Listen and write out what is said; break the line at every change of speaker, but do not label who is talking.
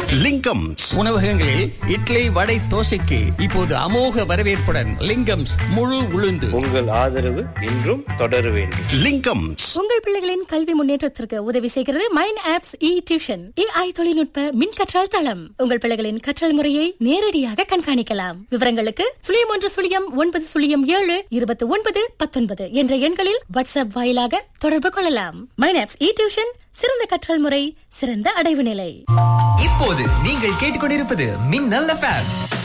லிங்கம்ஸ்
உணவகங்களில் இட்லி வடை தோசைக்கு இப்போது அமோக வரவேற்புடன் லிங்கம்ஸ் முழு உளுந்து
உங்கள் ஆதரவு இன்றும் தொடர வேண்டும்
லிங்கம்ஸ்
உங்கள் பிள்ளைகளின் கல்வி முன்னேற்றத்திற்கு உதவி செய்கிறது Mind Apps e tuition AI தொழில்நுட்ப மின் கற்றல் தளம் உங்கள் பிள்ளைகளின் கற்றல் முறையை நேரடியாக கண்காணிக்கலாம் விவரங்களுக்கு சுழியம் ஒன்று சுழியம் ஒன்பது சுழியம் ஏழு இருபத்தி ஒன்பது பத்தொன்பது என்ற எண்களில் வாட்ஸ்அப் வாயிலாக தொடர்பு கொள்ளலாம் மைண்ட் ஆப்ஸ் இ டியூஷன் சிறந்த கற்றல் முறை சிறந்த அடைவு நிலை
இப்போது நீங்கள் கேட்டுக்கொண்டிருப்பது மின்னல் எஃப்எம்